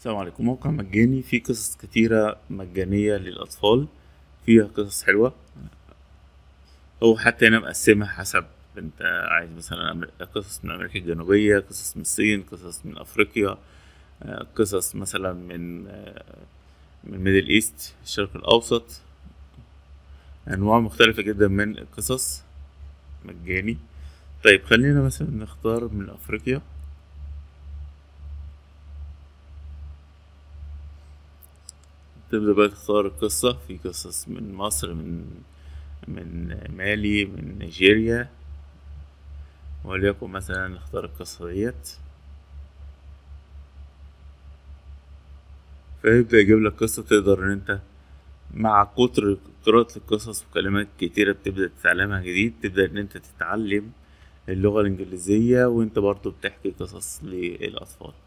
السلام عليكم موقع مجاني فيه قصص كتيرة مجانية للأطفال فيها قصص حلوة هو حتى هنا مقسمها حسب انت عايز مثلا أمر- قصص من أمريكا الجنوبية قصص من الصين قصص من أفريقيا آه، قصص مثلا من آه، من ميدل ايست الشرق الأوسط أنواع مختلفة جدا من القصص مجاني طيب خلينا مثلا نختار من أفريقيا تبدأ بقى تختار القصة في قصص من مصر من من مالي من نيجيريا وليكن مثلا نختار القصة ديت فيبدأ يجيب لك قصة تقدر إن أنت مع كتر قراءة القصص وكلمات كتيرة بتبدأ تتعلمها جديد تبدأ إن أنت تتعلم اللغة الإنجليزية وأنت برضو بتحكي قصص للأطفال